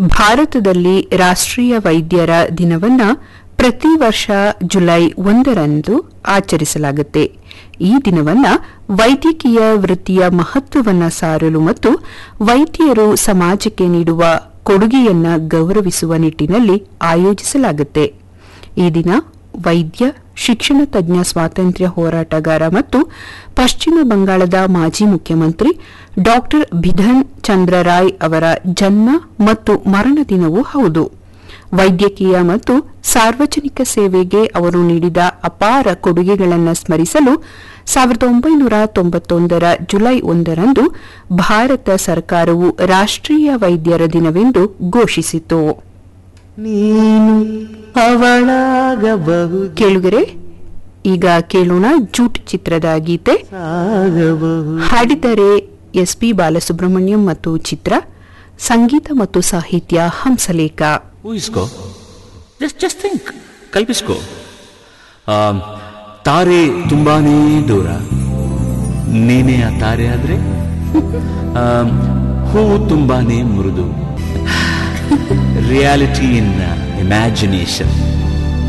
ಭಾರತದಲ್ಲಿ ರಾಷ್ಟ್ರೀಯ ವೈದ್ಯರ ದಿನವನ್ನ ಪ್ರತಿ ವರ್ಷ ಜುಲೈ ಒಂದರಂದು ಆಚರಿಸಲಾಗುತ್ತೆ ಈ ದಿನವನ್ನ ವೈದ್ಯಕೀಯ ವೃತ್ತಿಯ ಮಹತ್ವವನ್ನ ಸಾರಲು ಮತ್ತು ವೈದ್ಯರು ಸಮಾಜಕ್ಕೆ ನೀಡುವ ಕೊಡುಗೆಯನ್ನ ಗೌರವಿಸುವ ನಿಟ್ಟಿನಲ್ಲಿ ಆಯೋಜಿಸಲಾಗುತ್ತೆ ಈ ದಿನ ವೈದ್ಯ ಶಿಕ್ಷಣ ತಜ್ಞ ಸ್ವಾತಂತ್ರ್ಯ ಹೋರಾಟಗಾರ ಮತ್ತು ಪಶ್ಚಿಮ ಬಂಗಾಳದ ಮಾಜಿ ಮುಖ್ಯಮಂತ್ರಿ ಡಾಕ್ಟರ್ ಬಿಧನ್ ಚಂದ್ರ ರಾಯ್ ಅವರ ಜನ್ಮ ಮತ್ತು ಮರಣ ದಿನವೂ ಹೌದು ವೈದ್ಯಕೀಯ ಮತ್ತು ಸಾರ್ವಜನಿಕ ಸೇವೆಗೆ ಅವರು ನೀಡಿದ ಅಪಾರ ಕೊಡುಗೆಗಳನ್ನು ಸ್ಮರಿಸಲು ಸಾವಿರದ ಒಂಬೈನೂರ ತೊಂಬತ್ತೊಂದರ ಜುಲೈ ಒಂದರಂದು ಭಾರತ ಸರ್ಕಾರವು ರಾಷ್ಟ್ರೀಯ ವೈದ್ಯರ ದಿನವೆಂದು ಘೋಷಿಸಿತು ನೀನು ಅವಳಾಗಬಹುದು ಕೇಳುಗರೆ ಈಗ ಕೇಳೋಣ ಜೂಟ್ ಚಿತ್ರದ ಗೀತೆ ಸಾಗಬಹುದು ಹಾಡಿದರೆ ಎಸ್ಪಿ ಬಾಲಸುಬ್ರಹ್ಮಣ್ಯಂ ಮತ್ತು ಚಿತ್ರ ಸಂಗೀತ ಮತ್ತು ಸಾಹಿತ್ಯ ಹಂಸಲೇಖ ಊಹಿಸ್ಕೋ ಜಸ್ಟ್ ಜಸ್ಟ್ ಥಿಂಕ್ ಕಲ್ಪಿಸ್ಕೋ ಆಮ್, ತಾರೆ ತುಂಬಾನೇ ದೂರ ನೀನೇ ಆ ತಾರೆ ಆದ್ರೆ ಆಮ್, ಹೂವು ತುಂಬಾನೇ ಮೃದು ರಿಯಾಲಿಟಿ ಇನ್ ಇಮ್ಯಾಜಿನೇಷನ್